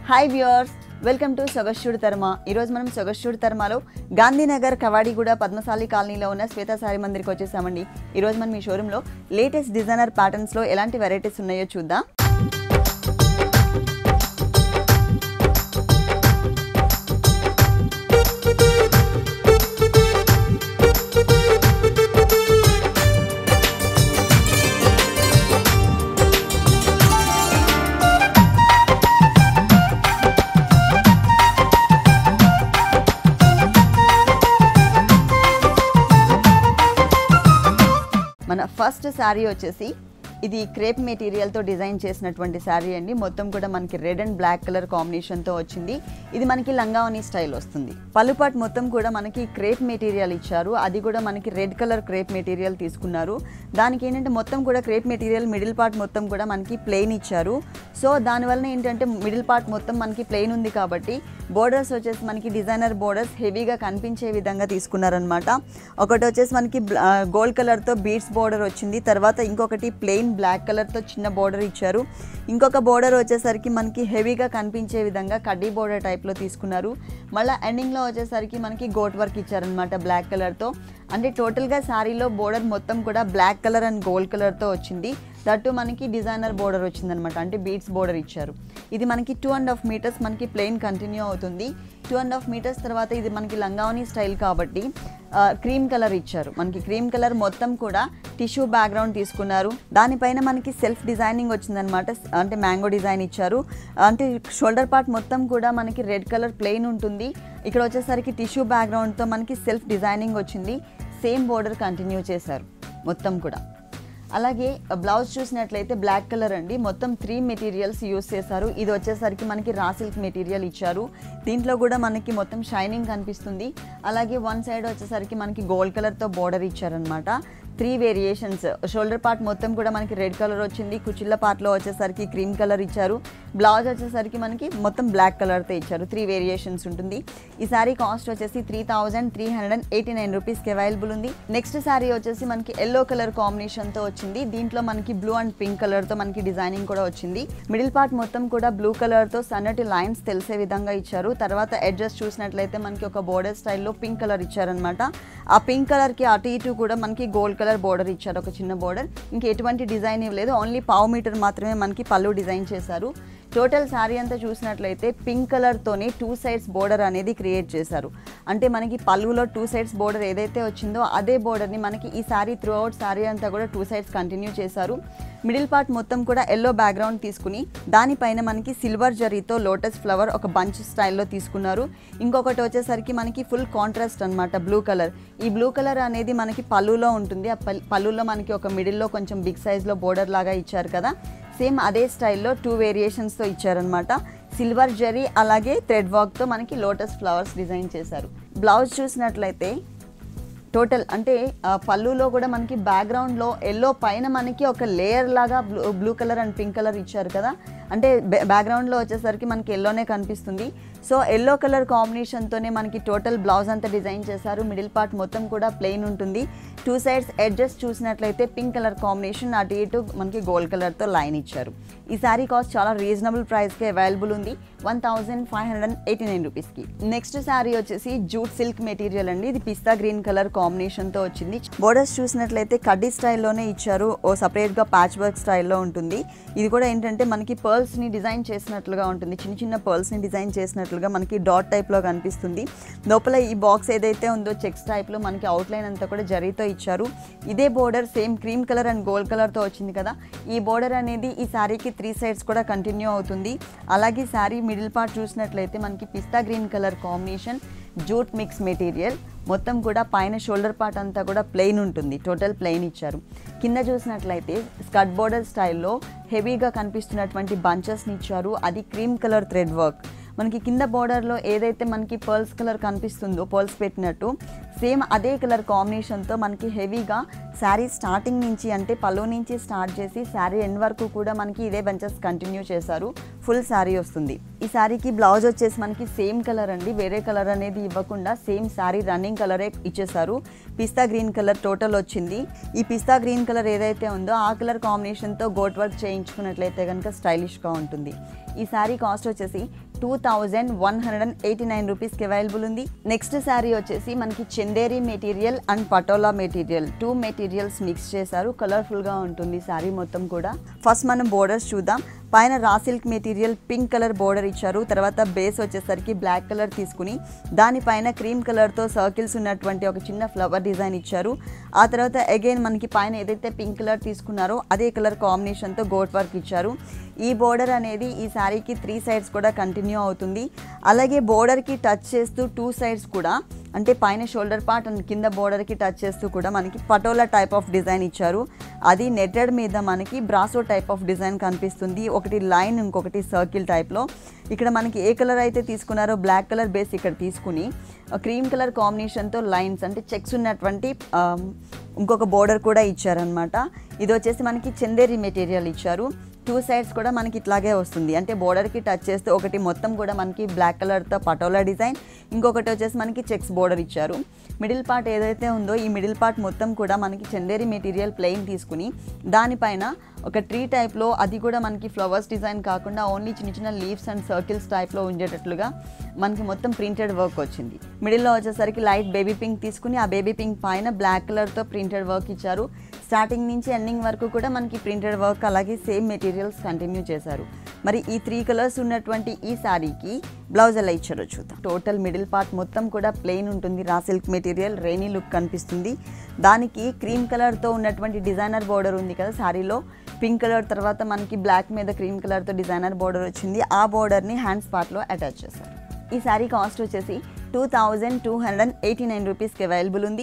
hi viewers welcome to సొగశ్యుడు తర్మ ఈరోజు మనం సొగశ్యుడు తర్మలో గాంధీనగర్ కవాడిగూడ పద్మశాలి కాలనీలో ఉన్న శ్వేత సారీ మందిర్కి వచ్చేసామండి ఈరోజు మనం ఈ షోరూంలో లేటెస్ట్ డిజైనర్ ప్యాటర్న్స్లో ఎలాంటి వెరైటీస్ ఉన్నాయో చూద్దాం మన ఫస్ట్ శారీ వచ్చేసి ఇది క్రేప్ మెటీరియల్తో డిజైన్ చేసినటువంటి శారీ అండి మొత్తం కూడా మనకి రెడ్ అండ్ బ్లాక్ కలర్ కాంబినేషన్తో వచ్చింది ఇది మనకి లంగావని స్టైల్ వస్తుంది పలుపాట్ మొత్తం కూడా మనకి క్రేప్ మెటీరియల్ ఇచ్చారు అది కూడా మనకి రెడ్ కలర్ క్రేప్ మెటీరియల్ తీసుకున్నారు దానికి ఏంటంటే మొత్తం కూడా క్రేప్ మెటీరియల్ మిడిల్ పార్ట్ మొత్తం కూడా మనకి ప్లెయిన్ ఇచ్చారు సో దానివల్ల ఏంటంటే మిడిల్ పార్ట్ మొత్తం మనకి ప్లెయిన్ ఉంది కాబట్టి బోర్డర్స్ వచ్చేసి మనకి డిజైనర్ బోర్డర్స్ హెవీగా కనిపించే విధంగా తీసుకున్నారనమాట ఒకటి వచ్చేసి మనకి గోల్డ్ కలర్తో బీడ్స్ బోర్డర్ వచ్చింది తర్వాత ఇంకొకటి ప్లెయిన్ బ్లాక్ కలర్తో చిన్న బోర్డర్ ఇచ్చారు ఇంకొక బోర్డర్ వచ్చేసరికి మనకి హెవీగా కనిపించే విధంగా కడ్డీ బోర్డర్ టైప్లో తీసుకున్నారు మళ్ళీ ఎండింగ్లో వచ్చేసరికి మనకి గోట్ వర్క్ ఇచ్చారనమాట బ్లాక్ కలర్తో అంటే టోటల్గా శారీలో బోర్డర్ మొత్తం కూడా బ్లాక్ కలర్ అండ్ గోల్డ్ కలర్తో వచ్చింది దట్టు మనకి డిజైనర్ బోర్డర్ వచ్చిందనమాట అంటే బీట్స్ బోర్డర్ ఇచ్చారు ఇది మనకి టూ అండ్ హాఫ్ మీటర్స్ మనకి ప్లెయిన్ కంటిన్యూ అవుతుంది టూ అండ్ హాఫ్ మీటర్స్ తర్వాత ఇది మనకి లంగావని స్టైల్ కాబట్టి క్రీమ్ కలర్ ఇచ్చారు మనకి క్రీమ్ కలర్ మొత్తం కూడా టిష్యూ బ్యాక్గ్రౌండ్ తీసుకున్నారు దానిపైన మనకి సెల్ఫ్ డిజైనింగ్ వచ్చిందనమాట అంటే మ్యాంగో డిజైన్ ఇచ్చారు అంటే షోల్డర్ పార్ట్ మొత్తం కూడా మనకి రెడ్ కలర్ ప్లెయిన్ ఉంటుంది ఇక్కడ వచ్చేసరికి టిష్యూ బ్యాక్గ్రౌండ్తో మనకి సెల్ఫ్ డిజైనింగ్ వచ్చింది సేమ్ బోర్డర్ కంటిన్యూ చేశారు మొత్తం కూడా అలాగే బ్లౌజ్ చూసినట్లయితే బ్లాక్ కలర్ అండి మొత్తం త్రీ మెటీరియల్స్ యూస్ చేశారు ఇది వచ్చేసరికి మనకి రా సిల్క్ మెటీరియల్ ఇచ్చారు దీంట్లో కూడా మనకి మొత్తం షైనింగ్ కనిపిస్తుంది అలాగే వన్ సైడ్ వచ్చేసరికి మనకి గోల్డ్ కలర్తో బోర్డర్ ఇచ్చారనమాట త్రీ వేరియేషన్స్ షోల్డర్ పార్ట్ మొత్తం కూడా మనకి రెడ్ కలర్ వచ్చింది కుచిళ్ళ పార్ట్లో వచ్చేసరికి క్రీమ్ కలర్ ఇచ్చారు బ్లౌజ్ వచ్చేసరికి మనకి మొత్తం బ్లాక్ కలర్తో ఇచ్చారు త్రీ వేరియేషన్స్ ఉంటుంది ఈ శారీ కాస్ట్ వచ్చేసి three thousand three hundred and eighty nine రూపీస్కి అవైలబుల్ ఉంది నెక్స్ట్ శారీ వచ్చేసి మనకి ఎల్లో కలర్ కాంబినేషన్తో వచ్చింది దీంట్లో మనకి బ్లూ అండ్ పింక్ కలర్తో మనకి డిజైనింగ్ కూడా వచ్చింది మిడిల్ పార్ట్ మొత్తం కూడా బ్లూ కలర్తో సన్నటి లైన్స్ తెలిసే విధంగా ఇచ్చారు తర్వాత ఎడ్జస్ట్ చూసినట్లయితే మనకి ఒక బోర్డర్ స్టైల్లో పింక్ కలర్ ఇచ్చారనమాట ఆ పింక్ కలర్కి అటు ఇటు కూడా మనకి గోల్డ్ కలర్ బోర్డర్ ఇచ్చారు ఒక చిన్న బోర్డర్ ఇంక ఎటువంటి డిజైన్ ఇవ్వలేదు ఓన్లీ పావు మీటర్ మాత్రమే మనకి పళ్ళు డిజైన్ చేశారు టోటల్ శారీ అంతా చూసినట్లయితే పింక్ కలర్తోనే టూ సైడ్స్ బోర్డర్ అనేది క్రియేట్ చేశారు అంటే మనకి పళ్ళులో టూ సైడ్స్ బోర్డర్ ఏదైతే వచ్చిందో అదే బోర్డర్ని మనకి ఈ శారీ త్రూ అవుట్ శారీ అంతా కూడా టూ సైడ్స్ కంటిన్యూ చేశారు మిడిల్ పార్ట్ మొత్తం కూడా ఎల్లో బ్యాక్గ్రౌండ్ తీసుకుని దానిపైన మనకి సిల్వర్ జరీతో లోటస్ ఫ్లవర్ ఒక బంచ్ స్టైల్లో తీసుకున్నారు ఇంకొకటి వచ్చేసరికి మనకి ఫుల్ కాంట్రాస్ట్ అనమాట బ్లూ కలర్ ఈ బ్లూ కలర్ అనేది మనకి పళ్ళులో ఉంటుంది ఆ పళ్ళులో మనకి ఒక మిడిల్లో కొంచెం బిగ్ సైజ్లో బోర్డర్ లాగా ఇచ్చారు కదా సేమ్ అదే స్టైల్లో టూ వేరియేషన్స్తో ఇచ్చారనమాట సిల్వర్ జరీ అలాగే థ్రెడ్ వర్క్తో మనకి లోటస్ ఫ్లవర్స్ డిజైన్ చేశారు బ్లౌజ్ చూసినట్లయితే టోటల్ అంటే ఆ, పళ్ళులో కూడా మనకి బ్యాక్గ్రౌండ్లో ఎల్లో పైన మనకి ఒక లేయర్ లాగా blue blue colour and pink colour ఇచ్చారు కదా అంటే బ్యాక్గ్రౌండ్లో వచ్చేసరికి మనకి ఎల్లోనే కనిపిస్తుంది సో ఎల్లో కలర్ కాంబినేషన్తోనే మనకి టోటల్ బ్లౌజ్ అంతా డిజైన్ చేశారు మిడిల్ పార్ట్ మొత్తం కూడా ప్లెయిన్ ఉంటుంది టూ సైడ్స్ ఎడ్జస్ట్ చూసినట్లయితే పింక్ కలర్ కాంబినేషన్ అటు ఇటు మనకి గోల్డ్ కలర్తో లైన్ ఇచ్చారు ఈ శారీ కాస్ట్ చాలా రీజనబుల్ ప్రైస్కి అవైలబుల్ ఉంది one thousand five hundred and eighty nine రూపీస్కి నెక్స్ట్ శారీ వచ్చేసి జూట్ సిల్క్ మెటీరియల్ అండి ఇది పిస్తా గ్రీన్ కలర్ కాంబినేషన్తో వచ్చింది బోర్డర్స్ చూసినట్లయితే కడ్డీ స్టైల్లోనే ఇచ్చారు ఓ సపరేట్గా ప్యాచ్ వర్క్ స్టైల్లో ఉంటుంది ఇది కూడా ఏంటంటే మనకి పర్ల్స్ని డిజైన్ చేసినట్లుగా ఉంటుంది చిన్న చిన్న పర్ల్స్ని డిజైన్ చేసినట్లుగా మనకి డాట్ టైప్లో కనిపిస్తుంది లోపల ఈ బాక్స్ ఏదైతే ఉందో చెక్స్ టైప్లో మనకి అవుట్లైన్ అంతా కూడా జరీతో ఇచ్చారు ఇదే border same cream colour and gold కలర్తో వచ్చింది కదా ఈ బోర్డర్ అనేది ఈ శారీకి త్రీ సైడ్స్ కూడా కంటిన్యూ అవుతుంది అలాగే శారీ మిడిల్ పార్ట్ చూసినట్లయితే మనకి పిస్తా green colour combination jute mix material మొత్తం కూడా పైన షోల్డర్ పార్ట్ అంతా కూడా ప్లెయిన్ ఉంటుంది టోటల్ ప్లెయిన్ ఇచ్చారు కింద చూసినట్లయితే స్కర్ట్ బోర్డర్ స్టైల్లో హెవీగా కనిపిస్తున్నటువంటి బంచెస్ని ఇచ్చారు అది క్రీమ్ కలర్ థ్రెడ్ వర్క్ మనకి కింద బోర్డర్లో ఏదైతే మనకి పర్ల్స్ కలర్ కనిపిస్తుందో పర్ల్స్ పెట్టినట్టు సేమ్ అదే కలర్ కాంబినేషన్తో మనకి హెవీగా శారీ స్టార్టింగ్ నుంచి అంటే పళ్ళు నుంచి స్టార్ట్ చేసి శారీ ఎండ్ వరకు కూడా మనకి ఇదే బెంచెస్ కంటిన్యూ చేశారు ఫుల్ శారీ వస్తుంది ఈ శారీకి బ్లౌజ్ వచ్చేసి మనకి సేమ్ కలర్ అండి వేరే కలర్ అనేది ఇవ్వకుండా సేమ్ శారీ రన్నింగ్ కలరే ఇచ్చేసారు పిస్తా గ్రీన్ కలర్ టోటల్ వచ్చింది ఈ పిస్తా గ్రీన్ కలర్ ఏదైతే ఉందో ఆ కలర్ కాంబినేషన్తో గోట్ వర్క్ చేయించుకున్నట్లయితే కనుక స్టైలిష్గా ఉంటుంది ఈ శారీ కాస్ట్ వచ్చేసి two thousand one hundred and eighty nine రూపీస్కి అవైలబుల్ ఉంది నెక్స్ట్ శారీ వచ్చేసి మనకి Chanderi material and Patola material two materials mix చేశారు కలర్ఫుల్గా ఉంటుంది శారీ మొత్తం కూడా ఫస్ట్ మనం బోర్డర్స్ చూద్దాం పైన raw silk material pink colour border ఇచ్చారు తర్వాత బేస్ వచ్చేసరికి బ్లాక్ కలర్ తీసుకుని దానిపైన క్రీమ్ కలర్తో సర్కిల్స్ ఉన్నటువంటి ఒక చిన్న ఫ్లవర్ డిజైన్ ఇచ్చారు ఆ తర్వాత అగైన్ మనకి పైన ఏదైతే పింక్ కలర్ తీసుకున్నారో అదే కలర్ కాంబినేషన్తో గోట్ వర్క్ ఇచ్చారు ఈ బోర్డర్ అనేది ఈ శారీకి త్రీ సైడ్స్ కూడా కంటిన్యూ అవుతుంది అలాగే బోర్డర్కి టచ్ చేస్తూ టూ సైడ్స్ కూడా అంటే పైన షోల్డర్ పార్ట్ అండ్ కింద బోర్డర్కి టచ్ చేస్తూ కూడా మనకి పటోలా టైప్ ఆఫ్ డిజైన్ ఇచ్చారు అది నెట్టెడ్ మీద మనకి బ్రాసో టైప్ ఆఫ్ డిజైన్ కనిపిస్తుంది ఒకటి లైన్ ఇంకొకటి సర్కిల్ టైప్లో ఇక్కడ మనకి ఏ కలర్ అయితే తీసుకున్నారో బ్లాక్ కలర్ బేస్ ఇక్కడ తీసుకుని క్రీమ్ కలర్ కాంబినేషన్తో లైన్స్ అంటే చెక్స్ ఉన్నటువంటి ఆ, ఇంకొక బోర్డర్ కూడా ఇచ్చారనమాట ఇది వచ్చేసి మనకి చందేరి మెటీరియల్ ఇచ్చారు టూ సైడ్స్ కూడా మనకి ఇట్లాగే వస్తుంది అంటే బోర్డర్కి టచ్ చేస్తే ఒకటి మొత్తం కూడా మనకి బ్లాక్ కలర్తో పటోలా డిజైన్ ఇంకొకటి వచ్చేసి మనకి చెక్స్ బోర్డర్ ఇచ్చారు మిడిల్ పార్ట్ ఏదైతే ఉందో ఈ మిడిల్ పార్ట్ మొత్తం కూడా మనకి చందేరి మెటీరియల్ ప్లెయిన్ తీసుకుని దానిపైన ఒక ట్రీ టైప్లో అది కూడా మనకి ఫ్లవర్స్ డిజైన్ కాకుండా ఓన్లీ చిన్న చిన్న లీవ్స్ అండ్ సర్కిల్స్ టైప్లో ఉండేటట్లుగా మనకి మొత్తం ప్రింటెడ్ వర్క్ వచ్చింది మిడిల్లో వచ్చేసరికి లైట్ బేబీ పింక్ తీసుకుని ఆ బేబీ పింక్ పైన బ్లాక్ కలర్తో ప్రింటెడ్ వర్క్ ఇచ్చారు స్టార్టింగ్ నుంచి ఎండింగ్ వరకు కూడా మనకి ప్రింటెడ్ వర్క్ అలాగే సేమ్ మెటీరియల్స్ కంటిన్యూ చేశారు మరి ఈ త్రీ కలర్స్ ఉన్నటువంటి ఈ శారీకి బ్లౌజ్ ఎలా ఇచ్చారో చూద్దాం టోటల్ మిడిల్ పార్ట్ మొత్తం కూడా ప్లెయిన్ ఉంటుంది రా సిల్క్ మెటీరియల్ రెయినీ లుక్ కనిపిస్తుంది దానికి క్రీమ్ కలర్తో ఉన్నటువంటి డిజైనర్ బోర్డర్ ఉంది కదా శారీలో పింక్ కలర్ తర్వాత మనకి బ్లాక్ మీద క్రీమ్ కలర్తో డిజైనర్ బోర్డర్ వచ్చింది ఆ బోర్డర్ని హ్యాండ్స్ పార్ట్లో అటాచ్ చేశారు ఈ శారీ కాస్ట్ వచ్చేసి two thousand two hundred and eighty nine రూపీస్కి అవైలబుల్ ఉంది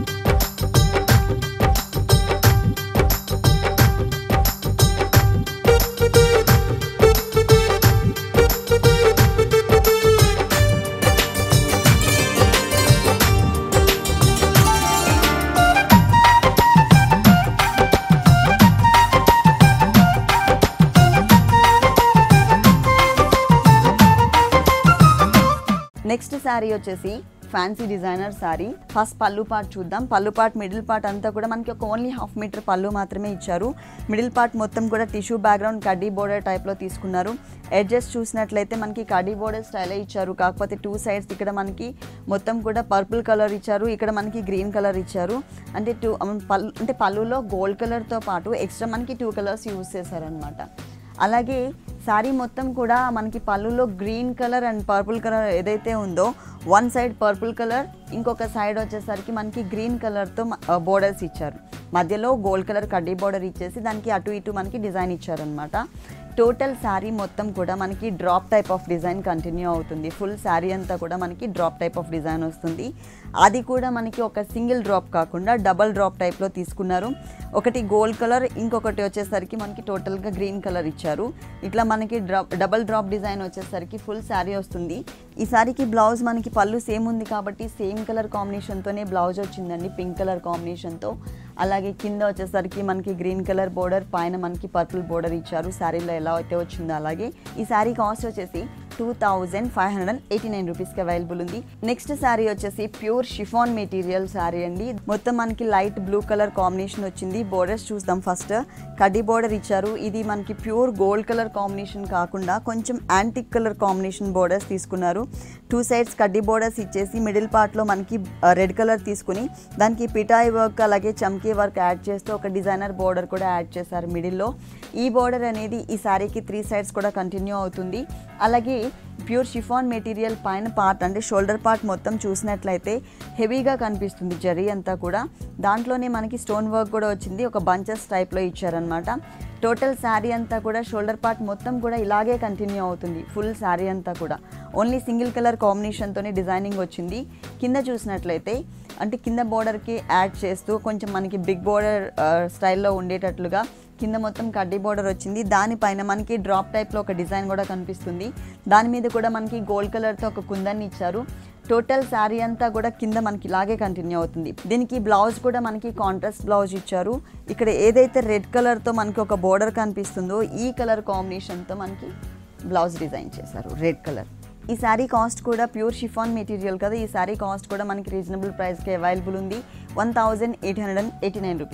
నెక్స్ట్ శారీ వచ్చేసి fancy designer sari first pallu part చూద్దాం పళ్ళు పార్ట్ మిడిల్ పార్ట్ అంతా కూడా మనకి ఒక ఓన్లీ హాఫ్ మీటర్ పళ్ళు మాత్రమే ఇచ్చారు మిడిల్ పార్ట్ మొత్తం కూడా టిష్యూ బ్యాక్గ్రౌండ్ కడ్డీ బోర్డర్ టైప్లో తీసుకున్నారు ఎడ్జెస్ చూసినట్లయితే మనకి కడ్డీ బోర్డర్ స్టైలే ఇచ్చారు కాకపోతే టూ సైడ్స్ ఇక్కడ మనకి మొత్తం కూడా పర్పుల్ కలర్ ఇచ్చారు ఇక్కడ మనకి గ్రీన్ కలర్ ఇచ్చారు అంటే టూ పళ్ళు అంటే పళ్ళులో గోల్డ్ కలర్తో పాటు ఎక్స్ట్రా మనకి టూ కలర్స్ యూస్ చేశారనమాట అలాగే శారీ మొత్తం కూడా మనకి పళ్ళులో green colour and purple colour ఏదైతే ఉందో వన్ సైడ్ పర్పుల్ కలర్ ఇంకొక సైడ్ వచ్చేసరికి మనకి గ్రీన్ కలర్తో బోర్డర్స్ ఇచ్చారు మధ్యలో గోల్డ్ కలర్ కడ్డీ బోర్డర్ ఇచ్చేసి దానికి అటు ఇటు మనకి డిజైన్ ఇచ్చారనమాట టోటల్ శారీ మొత్తం కూడా మనకి drop type of design continue అవుతుంది ఫుల్ శారీ అంతా కూడా మనకి డ్రాప్ టైప్ ఆఫ్ డిజైన్ వస్తుంది అది కూడా మనకి ఒక సింగిల్ డ్రాప్ కాకుండా డబల్ డ్రాప్ టైప్లో తీసుకున్నారు ఒకటి గోల్డ్ కలర్ ఇంకొకటి వచ్చేసరికి మనకి టోటల్గా గ్రీన్ కలర్ ఇచ్చారు ఇట్లా మనకి డ్రాప్ డబల్ డ్రాప్ డిజైన్ వచ్చేసరికి ఫుల్ శారీ వస్తుంది ఈ శారీకి బ్లౌజ్ మనకి పళ్ళు సేమ్ ఉంది కాబట్టి సేమ్ కలర్ కాంబినేషన్తోనే బ్లౌజ్ వచ్చిందండి పింక్ కలర్ కాంబినేషన్తో అలాగే కింద వచ్చేసరికి మనకి గ్రీన్ కలర్ బోర్డర్ పైన మనకి పర్పుల్ బోర్డర్ ఇచ్చారు శారీలో ఎలా అయితే వచ్చిందో అలాగే ఈ శారీ కాస్ట్ వచ్చేసి two thousand five hundred and eighty nine రూపీస్కి అవైలబుల్ ఉంది నెక్స్ట్ శారీ వచ్చేసి ప్యూర్ షిఫాన్ మెటీరియల్ శారీ అండి మొత్తం మనకి లైట్ బ్లూ కలర్ కాంబినేషన్ వచ్చింది బోర్డర్స్ చూద్దాం ఫస్ట్ కడ్డీ బోర్డర్ ఇచ్చారు ఇది మనకి ప్యూర్ గోల్డ్ కలర్ కాంబినేషన్ కాకుండా కొంచెం యాంటిక్ కలర్ కాంబినేషన్ బోర్డర్స్ తీసుకున్నారు టూ సైడ్స్ కడ్డీ బోర్డర్స్ ఇచ్చేసి మిడిల్ పార్ట్లో మనకి రెడ్ కలర్ తీసుకుని దానికి పిటాయి వర్క్ అలాగే చమ్కీ వర్క్ యాడ్ చేస్తూ ఒక డిజైనర్ బోర్డర్ కూడా యాడ్ చేశారు మిడిల్లో ఈ బోర్డర్ అనేది ఈ శారీకి త్రీ సైడ్స్ కూడా కంటిన్యూ అవుతుంది అలాగే ప్యూర్ షిఫాన్ మెటీరియల్ పైన పార్ట్ అంటే షోల్డర్ పార్ట్ మొత్తం చూసినట్లయితే హెవీగా కనిపిస్తుంది జరీ అంతా కూడా దాంట్లోనే మనకి స్టోన్ వర్క్ కూడా వచ్చింది ఒక బంచెస్ టైప్లో ఇచ్చారనమాట టోటల్ శారీ అంతా కూడా షోల్డర్ పార్ట్ మొత్తం కూడా ఇలాగే కంటిన్యూ అవుతుంది ఫుల్ శారీ అంతా కూడా ఓన్లీ సింగిల్ కలర్ కాంబినేషన్తోనే డిజైనింగ్ వచ్చింది కింద చూసినట్లయితే అంటే కింద బోర్డర్కి యాడ్ చేస్తూ కొంచెం మనకి బిగ్ బోర్డర్ స్టైల్లో ఉండేటట్లుగా కింద మొత్తం కడ్డీ బోర్డర్ వచ్చింది దానిపైన మనకి డ్రాప్ టైప్లో ఒక డిజైన్ కూడా కనిపిస్తుంది దాని మీద కూడా మనకి గోల్డ్ కలర్తో ఒక కుందన్ని ఇచ్చారు టోటల్ శారీ అంతా కూడా కింద మనకి ఇలాగే కంటిన్యూ అవుతుంది దీనికి బ్లౌజ్ కూడా మనకి కాంట్రాస్ట్ బ్లౌజ్ ఇచ్చారు ఇక్కడ ఏదైతే రెడ్ కలర్తో మనకి ఒక బోర్డర్ కనిపిస్తుందో ఈ కలర్ కాంబినేషన్తో మనకి బ్లౌజ్ డిజైన్ చేశారు రెడ్ కలర్ ఈ శారీ కాస్ట్ కూడా ప్యూర్ షిఫాన్ మెటీరియల్ కదా ఈ శారీ కాస్ట్ కూడా మనకి రీజనబుల్ ప్రైస్కి అవైలబుల్ ఉంది one thousand eight hundred and eighty nine రూపీస్కి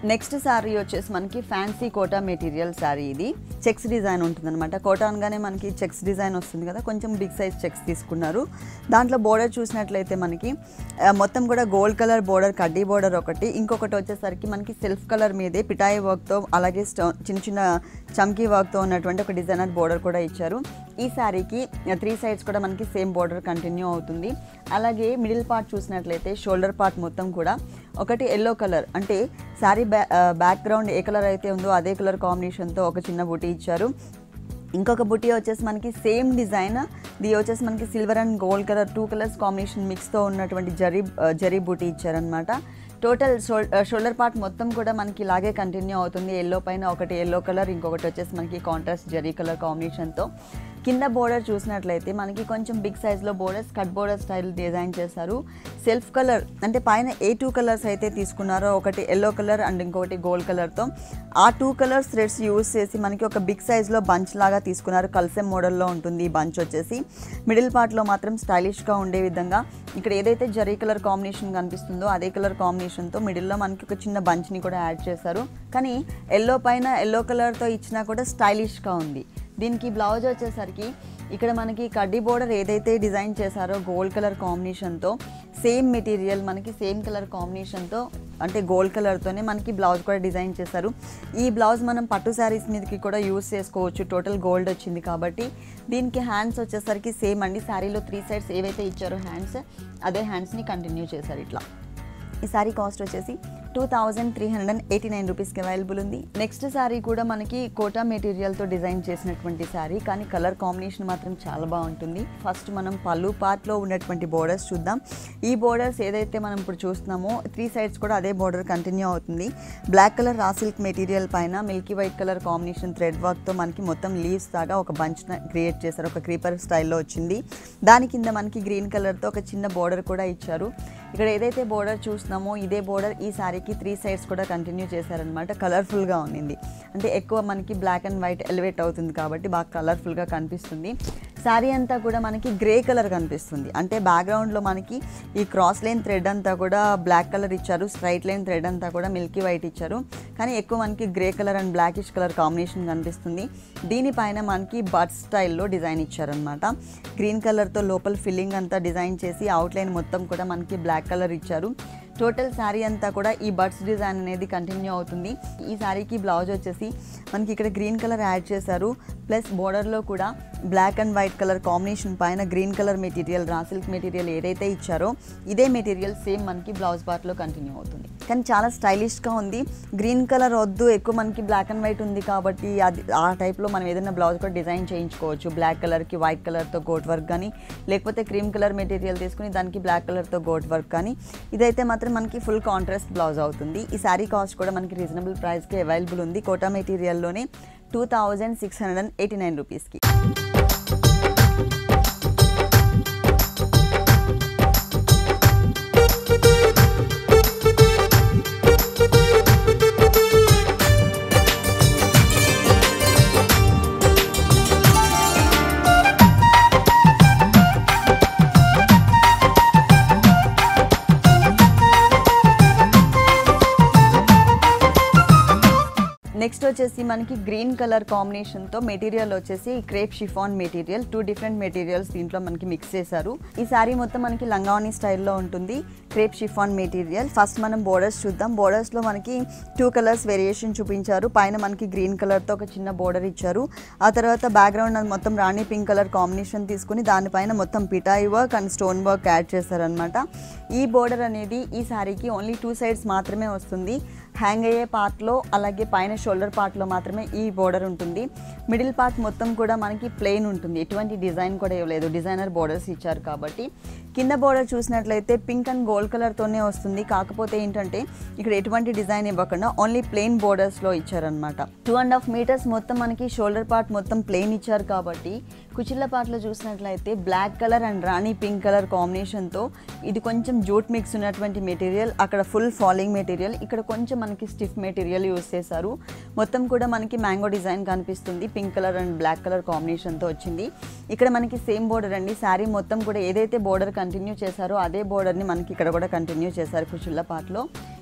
నెక్స్ట్ శారీ వచ్చేసి మనకి ఫ్యాన్సీ కోటా మెటీరియల్ శారీ ఇది చెక్స్ డిజైన్ ఉంటుందన్నమాట కోటా అనగానే మనకి చెక్స్ డిజైన్ వస్తుంది కదా కొంచెం బిగ్ సైజ్ చెక్స్ తీసుకున్నారు దాంట్లో బోర్డర్ చూసినట్లయితే మనకి ఆ, మొత్తం కూడా గోల్డ్ కలర్ బోర్డర్ కడ్డీ బోర్డర్ ఒకటి ఇంకొకటి వచ్చేసరికి మనకి సెల్ఫ్ కలర్ మీదే పిటాయి వర్క్తో అలాగే స్టో చిన్న చిన్న చమ్కీ వర్క్తో ఉన్నటువంటి ఒక డిజైనర్ బోర్డర్ కూడా ఇచ్చారు ఈ శారీకి త్రీ సైడ్స్ కూడా మనకి సేమ్ బోర్డర్ కంటిన్యూ అవుతుంది అలాగే మిడిల్ పార్ట్ చూసినట్లయితే షోల్డర్ పార్ట్ మొత్తం కూడా ఒకటి ఎల్లో కలర్ అంటే శారీ బ్యా బ్యాక్గ్రౌండ్ ఏ కలర్ అయితే ఉందో అదే కలర్ కాంబినేషన్తో ఒక చిన్న బుటీ ఇచ్చారు ఇంకొక బుటీ వచ్చేసి మనకి సేమ్ డిజైన్ ఇది వచ్చేసి మనకి silver and gold colour two colours combination మిక్స్తో ఉన్నటువంటి జరీ జరీ బుటీ ఇచ్చారనమాట టోటల్ షోల్డర్ పార్ట్ మొత్తం కూడా మనకి ఇలాగే కంటిన్యూ అవుతుంది ఎల్లో పైన ఒకటి ఎల్లో కలర్ ఇంకొకటి వచ్చేసి మనకి కాంట్రాస్ట్ జరీ కలర్ కాంబినేషన్తో కింద బోర్డర్ చూసినట్లయితే మనకి కొంచెం బిగ్ సైజ్లో borders cut border style design చేశారు సెల్ఫ్ కలర్ అంటే పైన ఏ టూ కలర్స్ అయితే తీసుకున్నారో ఒకటి ఎల్లో కలర్ అండ్ ఇంకొకటి గోల్డ్ కలర్తో ఆ టూ కలర్స్ థ్రెడ్స్ యూస్ చేసి మనకి ఒక బిగ్ సైజ్లో బంచ్ లాగా తీసుకున్నారు కల్సెం మోడల్లో ఉంటుంది ఈ బంచ్ వచ్చేసి మిడిల్ పార్ట్లో మాత్రం స్టైలిష్గా ఉండే విధంగా ఇక్కడ ఏదైతే జరీ కలర్ కాంబినేషన్ కనిపిస్తుందో అదే కలర్ కాంబినేషన్తో మిడిల్లో మనకి ఒక చిన్న బంచ్ని కూడా యాడ్ చేశారు కానీ ఎల్లో పైన ఎల్లో కలర్తో ఇచ్చినా కూడా స్టైలిష్గా ఉంది దీనికి బ్లౌజ్ వచ్చేసరికి ఇక్కడ మనకి కడ్డీ బోర్డర్ ఏదైతే డిజైన్ చేశారో గోల్డ్ కలర్ కాంబినేషన్తో సేమ్ మెటీరియల్ మనకి సేమ్ కలర్ కాంబినేషన్తో అంటే గోల్డ్ కలర్తోనే మనకి బ్లౌజ్ కూడా డిజైన్ చేశారు ఈ బ్లౌజ్ మనం పట్టు శారీస్ మీదకి కూడా యూస్ చేసుకోవచ్చు టోటల్ గోల్డ్ వచ్చింది కాబట్టి దీనికి హ్యాండ్స్ వచ్చేసరికి సేమ్ అండి శారీలో త్రీ సైడ్స్ ఏవైతే ఇచ్చారో హ్యాండ్స్ అదే హ్యాండ్స్ని కంటిన్యూ చేశారు ఇట్లా ఈ శారీ కాస్ట్ వచ్చేసి two thousand three hundred and eighty nine రూపీస్కి అవైలబుల్ ఉంది నెక్స్ట్ శారీ కూడా మనకి కోటా మెటీరియల్తో డిజైన్ చేసినటువంటి శారీ కానీ కలర్ కాంబినేషన్ మాత్రం చాలా బాగుంటుంది ఫస్ట్ మనం పళ్ళు పార్ట్లో ఉన్నటువంటి బోర్డర్స్ చూద్దాం ఈ బోర్డర్స్ ఏదైతే మనం ఇప్పుడు చూస్తున్నామో త్రీ సైడ్స్ కూడా అదే బోర్డర్ కంటిన్యూ అవుతుంది black colour raw silk material పైన milky white colour combination thread వర్క్తో మనకి మొత్తం లీవ్స్ దాకా ఒక బంచ్ క్రియేట్ చేశారు ఒక క్రీపర్ స్టైల్లో వచ్చింది దాని కింద మనకి గ్రీన్ కలర్తో ఒక చిన్న బోర్డర్ కూడా ఇచ్చారు ఇక్కడ ఏదైతే బోర్డర్ చూస్తున్నామో ఇదే బోర్డర్ ఈ శారీకి త్రీ సైడ్స్ కూడా కంటిన్యూ చేశారనమాట కలర్ఫుల్గా ఉన్నింది అంటే ఎక్కువ మనకి బ్లాక్ అండ్ వైట్ ఎలివేట్ అవుతుంది కాబట్టి బాగా కలర్ఫుల్గా కనిపిస్తుంది శారీ అంతా కూడా మనకి గ్రే కలర్ కనిపిస్తుంది అంటే బ్యాక్గ్రౌండ్లో మనకి ఈ క్రాస్ లైన్ థ్రెడ్ అంతా కూడా బ్లాక్ కలర్ ఇచ్చారు స్ట్రైట్ లైన్ థ్రెడ్ అంతా కూడా మిల్కీ వైట్ ఇచ్చారు కానీ ఎక్కువ మనకి grey colour and blackish colour combination కనిపిస్తుంది దీనిపైన మనకి బర్డ్ స్టైల్లో డిజైన్ ఇచ్చారనమాట గ్రీన్ కలర్తో లోపల ఫిల్లింగ్ అంతా డిజైన్ చేసి అవుట్లైన్ మొత్తం కూడా మనకి బ్లాక్ కలర్ ఇచ్చారు టోటల్ శారీ అంతా కూడా ఈ బర్డ్స్ డిజైన్ అనేది కంటిన్యూ అవుతుంది ఈ శారీకి బ్లౌజ్ వచ్చేసి మనకి ఇక్కడ గ్రీన్ కలర్ యాడ్ చేశారు ప్లస్ బోర్డర్లో కూడా black and white colour combination పైన green colour material raw silk material ఏదైతే ఇచ్చారో ఇదే మెటీరియల్ సేమ్ మనకి బ్లౌజ్ పార్ట్లో కంటిన్యూ అవుతుంది కానీ చాలా స్టైలిష్గా ఉంది గ్రీన్ కలర్ వద్దు ఎక్కువ మనకి బ్లాక్ అండ్ వైట్ ఉంది కాబట్టి అది ఆ టైప్లో మనం ఏదైనా బ్లౌజ్ కూడా డిజైన్ చేయించుకోవచ్చు బ్లాక్ కలర్కి వైట్ కలర్తో గోట్ వర్క్ కానీ లేకపోతే క్రీమ్ కలర్ మెటీరియల్ తీసుకుని దానికి బ్లాక్ కలర్తో గోట్ వర్క్ కానీ ఇదైతే మాత్రం మనకి ఫుల్ కాంట్రాస్ట్ బ్లౌజ్ అవుతుంది ఈ శారీ కాస్ట్ కూడా మనకి రీజనబుల్ ప్రైస్కి అవైలబుల్ ఉంది కోటా మెటీరియల్లోనే two thousand six hundred and eighty nine రూపీస్కి నెక్స్ట్ వచ్చేసి మనకి గ్రీన్ కలర్ కాంబినేషన్తో మెటీరియల్ వచ్చేసి crepe chiffon material two different materials దీంట్లో మనకి మిక్స్ చేశారు ఈ శారీ మొత్తం మనకి లంగావని స్టైల్లో ఉంటుంది క్రేప్ షిఫాన్ మెటీరియల్ ఫస్ట్ మనం బోర్డర్స్ చూద్దాం బోర్డర్స్లో మనకి టూ కలర్స్ వేరియేషన్ చూపించారు పైన మనకి గ్రీన్ కలర్తో ఒక చిన్న బోర్డర్ ఇచ్చారు ఆ తర్వాత బ్యాక్గ్రౌండ్ అది మొత్తం రాణి పింక్ కలర్ కాంబినేషన్ తీసుకుని దానిపైన మొత్తం పిటాయి work and stone work add చేశారనమాట ఈ బోర్డర్ అనేది ఈ శారీకి ఓన్లీ టూ సైడ్స్ మాత్రమే వస్తుంది హ్యాంగ్ అయ్యే పార్ట్లో అలాగే పైన షోల్డర్ పార్ట్లో మాత్రమే ఈ బోర్డర్ ఉంటుంది మిడిల్ పార్ట్ మొత్తం కూడా మనకి ప్లెయిన్ ఉంటుంది ఎటువంటి డిజైన్ కూడా ఇవ్వలేదు డిజైనర్ బోర్డర్స్ ఇచ్చారు కాబట్టి కింద బోర్డర్ చూసినట్లయితే పింక్ అండ్ గోల్డ్ కలర్తోనే వస్తుంది కాకపోతే ఏంటంటే ఇక్కడ ఎటువంటి డిజైన్ ఇవ్వకుండా ఓన్లీ ప్లెయిన్ బోర్డర్స్లో ఇచ్చారనమాట టూ అండ్ హాఫ్ మీటర్స్ మొత్తం మనకి షోల్డర్ పార్ట్ మొత్తం ప్లెయిన్ ఇచ్చారు కాబట్టి కుచిళ్ళ పార్ట్లో చూసినట్లయితే బ్లాక్ కలర్ అండ్ రాణి పింక్ కలర్ కాంబినేషన్తో ఇది కొంచెం జూట్ మిక్స్ ఉన్నటువంటి మెటీరియల్ అక్కడ ఫుల్ ఫాలింగ్ మెటీరియల్ ఇక్కడ కొంచెం మనకి స్టిఫ్ మెటీరియల్ యూస్ చేశారు మొత్తం కూడా మనకి మ్యాంగో డిజైన్ కనిపిస్తుంది pink colour and black colour కాంబినేషన్తో వచ్చింది ఇక్కడ మనకి సేమ్ బోర్డర్ అండి శారీ మొత్తం కూడా ఏదైతే బోర్డర్ కంటిన్యూ చేశారో అదే బోర్డర్ని మనకి ఇక్కడ కూడా కంటిన్యూ చేశారు కుషుళ్ళ పార్ట్లో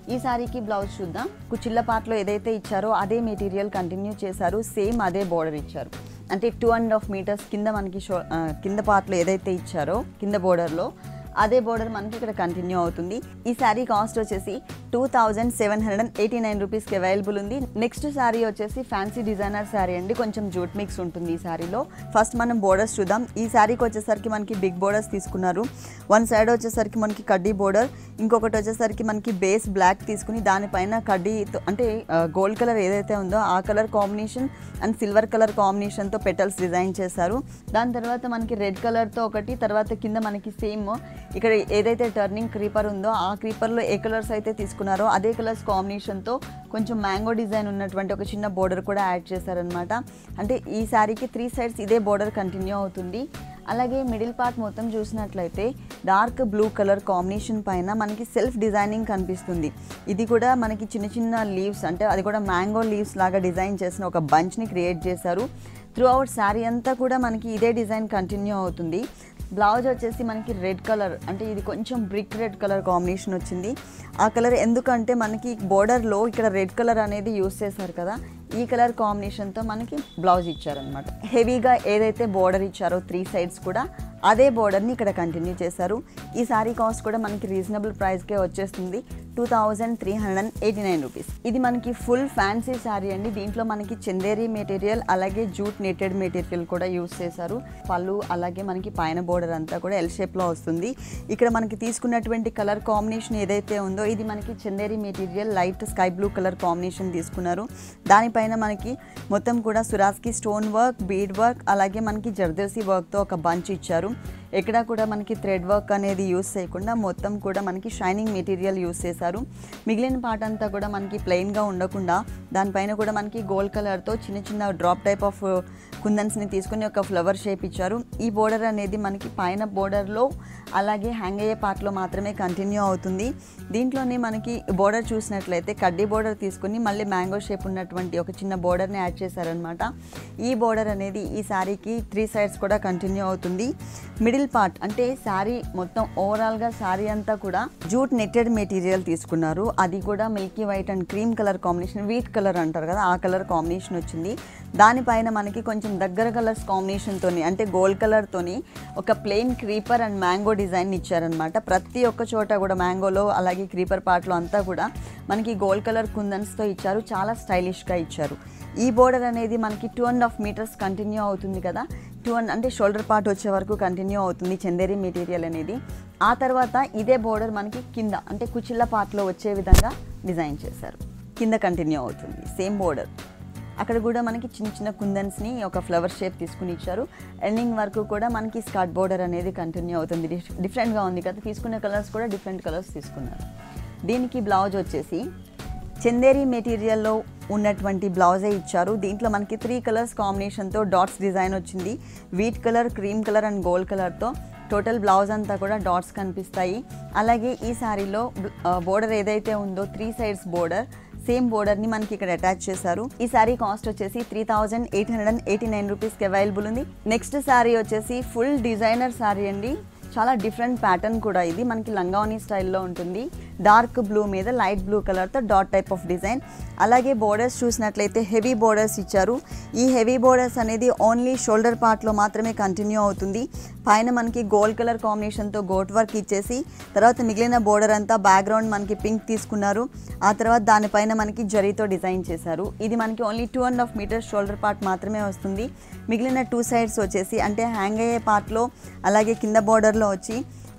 ఈ శారీకి బ్లౌజ్ చూద్దాం కుచిల్ల పాటలో ఏదైతే ఇచ్చారో అదే మెటీరియల్ కంటిన్యూ చేశారు సేమ్ అదే బోర్డర్ ఇచ్చారు అంటే టూ అండ్ హాఫ్ మీటర్స్ కింద మనకి షో ఆ, కింద పార్ట్లో ఏదైతే ఇచ్చారో కింద బోర్డర్లో అదే బోర్డర్ మనకి ఇక్కడ కంటిన్యూ అవుతుంది ఈ శారీ కాస్ట్ వచ్చేసి two thousand seven hundred and eighty nine రూపీస్కి అవైలబుల్ ఉంది నెక్స్ట్ శారీ వచ్చేసి ఫ్యాన్సీ డిజైనర్ శారీ అండి కొంచెం జూట్ మిక్స్ ఉంటుంది ఈ శారీలో ఫస్ట్ మనం బోర్డర్స్ చూద్దాం ఈ శారీకి వచ్చేసరికి మనకి బిగ్ బోర్డర్స్ తీసుకున్నారు వన్ సైడ్ వచ్చేసరికి మనకి కడ్డీ బోర్డర్ ఇంకొకటి వచ్చేసరికి మనకి బేస్ బ్లాక్ తీసుకుని దానిపైన కడ్డీ అంటే గోల్డ్ కలర్ ఏదైతే ఉందో ఆ colour combination and silver colour కాంబినేషన్తో పెటల్స్ డిజైన్ చేశారు దాని తర్వాత మనకి రెడ్ కలర్తో ఒకటి తర్వాత కింద మనకి సేమ్ ఇక్కడ ఏదైతే టర్నింగ్ క్రీపర్ ఉందో ఆ క్రీపర్లో ఏ కలర్స్ అయితే తీసుకున్నారో అదే కలర్స్ కాంబినేషన్తో కొంచెం మ్యాంగో డిజైన్ ఉన్నటువంటి ఒక చిన్న బోర్డర్ కూడా యాడ్ చేశారనమాట అంటే ఈ శారీకి త్రీ సైడ్స్ ఇదే బోర్డర్ కంటిన్యూ అవుతుంది అలాగే మిడిల్ పార్ట్ మొత్తం చూసినట్లయితే డార్క్ బ్లూ కలర్ కాంబినేషన్ పైన మనకి సెల్ఫ్ డిజైనింగ్ కనిపిస్తుంది ఇది కూడా మనకి చిన్న చిన్న లీవ్స్ అంటే అది కూడా మ్యాంగో లీవ్స్ లాగా డిజైన్ చేసిన ఒక బంచ్ని క్రియేట్ చేశారు త్రూ అవుట్ శారీ అంతా కూడా మనకి ఇదే డిజైన్ కంటిన్యూ అవుతుంది బ్లౌజ్ వచ్చేసి మనకి రెడ్ కలర్ అంటే ఇది కొంచెం బ్రిక్ రెడ్ కలర్ కాంబినేషన్ వచ్చింది ఆ కలర్ ఎందుకంటే మనకి బోర్డర్లో ఇక్కడ రెడ్ కలర్ అనేది యూస్ చేశారు కదా ఈ కలర్ కాంబినేషన్తో మనకి బ్లౌజ్ ఇచ్చారనమాట హెవీగా ఏదైతే బోర్డర్ ఇచ్చారో త్రీ సైడ్స్ కూడా అదే బోర్డర్ని ఇక్కడ కంటిన్యూ చేశారు ఈ సారీ కాస్ట్ కూడా మనకి రీజనబుల్ ప్రైస్కే వచ్చేస్తుంది two thousand three hundred and eighty nine rupees ఇది మనకి ఫుల్ ఫ్యాన్సీ శారీ అండి దీంట్లో మనకి చందేరి మెటీరియల్ అలాగే జూట్ నెటెడ్ మెటీరియల్ కూడా యూస్ చేశారు పళ్ళు అలాగే మనకి పైన బోర్డర్ అంతా కూడా ఎల్ షేప్లో వస్తుంది ఇక్కడ మనకి తీసుకున్నటువంటి కలర్ కాంబినేషన్ ఏదైతే ఉందో ఇది మనకి Chanderi material light sky blue colour combination తీసుకున్నారు దానిపైన మనకి మొత్తం కూడా సురాస్కి స్టోన్ వర్క్ బీడ్ వర్క్ అలాగే మనకి జర్దర్సీ వర్క్తో ఒక బంచ్ ఇచ్చారు ఎక్కడ కూడా మనకి థ్రెడ్ వర్క్ అనేది యూస్ చేయకుండా మొత్తం కూడా మనకి షైనింగ్ మెటీరియల్ యూస్ చేశారు మిగిలిన పార్ట్ అంతా కూడా మనకి ప్లెయిన్గా ఉండకుండా దానిపైన కూడా మనకి గోల్డ్ కలర్తో చిన్న చిన్న డ్రాప్ టైప్ ఆఫ్ కుందన్స్ని తీసుకుని ఒక ఫ్లవర్ షేప్ ఇచ్చారు ఈ బోర్డర్ అనేది మనకి పైన బోర్డర్లో అలాగే హ్యాంగ్ అయ్యే పార్ట్లో మాత్రమే కంటిన్యూ అవుతుంది దీంట్లోనే మనకి బోర్డర్ చూసినట్లయితే కడ్డీ బోర్డర్ తీసుకుని మళ్ళీ మ్యాంగో షేప్ ఉన్నటువంటి ఒక చిన్న బోర్డర్ని యాడ్ చేశారనమాట ఈ బోర్డర్ అనేది ఈ శారీకి త్రీ సైడ్స్ కూడా కంటిన్యూ అవుతుంది మిడిల్ పార్ట్ అంటే శారీ మొత్తం ఓవరాల్గా శారీ అంతా కూడా జూట్ నెట్టెడ్ మెటీరియల్ తీసుకున్నారు అది కూడా milky white and cream colour combination wheat colour అంటారు కదా ఆ కలర్ కాంబినేషన్ వచ్చింది దానిపైన మనకి కొంచెం దగ్గర కలర్స్ కాంబినేషన్తోని అంటే గోల్డ్ కలర్తోని ఒక plain creeper and mango design ఇచ్చారనమాట ప్రతి ఒక్క చోట కూడా మ్యాంగోలో అలాగే క్రీపర్ పార్ట్లో అంతా కూడా మనకి గోల్డ్ కలర్ కుందన్స్తో ఇచ్చారు చాలా స్టైలిష్గా ఇచ్చారు ఈ బోర్డర్ అనేది మనకి two and half metres continue అవుతుంది కదా టూ అండ్ అంటే షోల్డర్ పార్ట్ వచ్చే వరకు కంటిన్యూ అవుతుంది చందేరి మెటీరియల్ అనేది ఆ తర్వాత ఇదే బోర్డర్ మనకి కింద అంటే కుచిల్ల పార్ట్లో వచ్చే విధంగా డిజైన్ చేశారు కింద కంటిన్యూ అవుతుంది సేమ్ బోర్డర్ అక్కడ కూడా మనకి చిన్న చిన్న కుందన్స్ని ఒక ఫ్లవర్ షేప్ తీసుకుని ఇచ్చారు ఎండింగ్ వరకు కూడా మనకి స్కర్ట్ బోర్డర్ అనేది కంటిన్యూ అవుతుంది డిఫ్- డిఫరెంట్గా ఉంది కదా తీసుకునే కలర్స్ కూడా డిఫరెంట్ కలర్స్ తీసుకున్నారు దీనికి బ్లౌజ్ వచ్చేసి చందేరి మెటీరియల్లో ఉన్నటువంటి బ్లౌజే ఇచ్చారు దీంట్లో మనకి త్రీ కలర్స్ కాంబినేషన్తో డాట్స్ డిజైన్ వచ్చింది wheat colour cream colour and gold కలర్తో టోటల్ బ్లౌజ్ అంతా కూడా డాట్స్ కనిపిస్తాయి అలాగే ఈ శారీలో బోర్డర్ ఏదైతే ఉందో త్రీ సైడ్స్ బోర్డర్ సేమ్ బోర్డర్ని మనకి ఇక్కడ అటాచ్ చేశారు ఈ శారీ కాస్ట్ వచ్చేసి three thousand eight hundred and eighty nine రూపీస్కి అవైలబుల్ ఉంది నెక్స్ట్ శారీ వచ్చేసి ఫుల్ డిజైనర్ శారీ అండి చాలా డిఫరెంట్ ప్యాటర్న్ కూడా ఇది మనకి లంగావని స్టైల్లో ఉంటుంది డార్క్ బ్లూ మీద లైట్ బ్లూ కలర్తో డాట్ టైప్ ఆఫ్ డిజైన్ అలాగే బోర్డర్స్ చూసినట్లయితే హెవీ బోర్డర్స్ ఇచ్చారు ఈ హెవీ బోర్డర్స్ అనేది ఓన్లీ షోల్డర్ పార్ట్లో మాత్రమే కంటిన్యూ అవుతుంది పైన మనకి గోల్డ్ కలర్ కాంబినేషన్తో గోట్ వర్క్ ఇచ్చేసి తర్వాత మిగిలిన బోర్డర్ అంతా బ్యాక్గ్రౌండ్ మనకి పింక్ తీసుకున్నారు ఆ తర్వాత దానిపైన మనకి జరీతో డిజైన్ చేశారు ఇది మనకి only two and half metres shoulder part మాత్రమే వస్తుంది మిగిలిన టూ సైడ్స్ వచ్చేసి అంటే హ్యాంగ్ అయ్యే పార్ట్లో అలాగే కింద బోర్డర్లో వచ్చి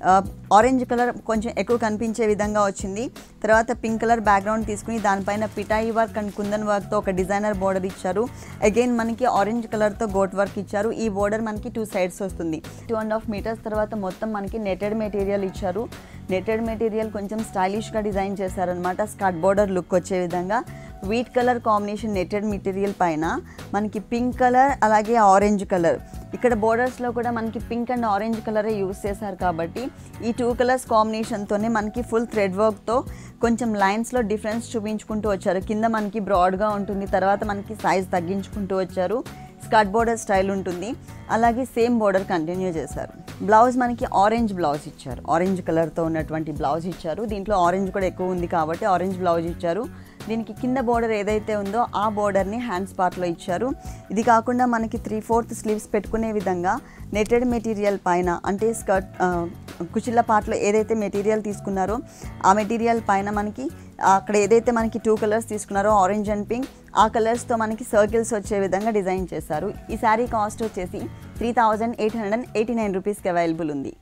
ఆరెంజ్ కలర్ కొంచెం ఎక్కువ కనిపించే విధంగా వచ్చింది తర్వాత పింక్ కలర్ బ్యాక్గ్రౌండ్ తీసుకుని దానిపైన పిటాయి వర్క్ అండ్ కుందన్ వర్క్తో ఒక డిజైనర్ బోర్డర్ ఇచ్చారు అగైన్ మనకి ఆరెంజ్ కలర్తో గోట్ వర్క్ ఇచ్చారు ఈ బోర్డర్ మనకి టూ సైడ్స్ వస్తుంది టూ అండ్ హాఫ్ మీటర్స్ తర్వాత మొత్తం మనకి నెటెడ్ మెటీరియల్ ఇచ్చారు నెటెడ్ మెటీరియల్ కొంచెం స్టైలిష్గా డిజైన్ చేశారనమాట స్కర్ట్ బోర్డర్ లుక్ వచ్చే విధంగా wheat colour combination netted material పైన మనకి పింక్ కలర్ అలాగే ఆరెంజ్ కలర్ ఇక్కడ బోర్డర్స్లో కూడా మనకి పింక్ అండ్ ఆరెంజ్ కలరే యూస్ చేశారు కాబట్టి ఈ టూ కలర్స్ కాంబినేషన్తోనే మనకి ఫుల్ థ్రెడ్ వర్క్తో కొంచెం లైన్స్లో డిఫరెన్స్ చూపించుకుంటూ వచ్చారు కింద మనకి బ్రాడ్గా ఉంటుంది తర్వాత మనకి సైజ్ తగ్గించుకుంటూ వచ్చారు స్కర్ట్ బోర్డర్ స్టైల్ ఉంటుంది అలాగే సేమ్ బోర్డర్ కంటిన్యూ చేశారు బ్లౌజ్ మనకి ఆరెంజ్ బ్లౌజ్ ఇచ్చారు ఆరెంజ్ కలర్తో ఉన్నటువంటి బ్లౌజ్ ఇచ్చారు దీంట్లో ఆరెంజ్ కూడా ఎక్కువ ఉంది కాబట్టి ఆరెంజ్ బ్లౌజ్ ఇచ్చారు దీనికి కింద బోర్డర్ ఏదైతే ఉందో ఆ బోర్డర్ని హ్యాండ్స్ పార్ట్లో ఇచ్చారు ఇది కాకుండా మనకి త్రీ ఫోర్త్ స్లీవ్స్ పెట్టుకునే విధంగా నెటెడ్ మెటీరియల్ పైన అంటే స్కర్ట్ ఆ, కుచిళ్ళ పార్ట్లో ఏదైతే మెటీరియల్ తీసుకున్నారో ఆ మెటీరియల్ పైన మనకి అక్కడ ఏదైతే మనకి టూ కలర్స్ తీసుకున్నారో ఆరెంజ్ అండ్ పింక్ ఆ కలర్స్తో మనకి సర్కిల్స్ వచ్చే విధంగా డిజైన్ చేశారు ఈ శారీ కాస్ట్ వచ్చేసి three thousand eight hundred and eighty nine రూపీస్కి అవైలబుల్ ఉంది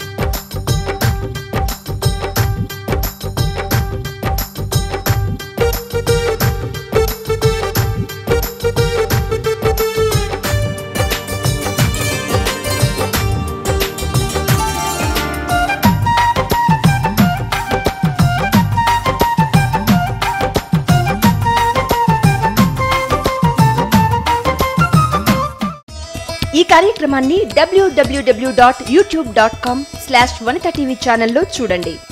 ఈ కార్యక్రమాన్ని W W W dot YouTube dot com slash Vanitha TV ఛానల్లో చూడండి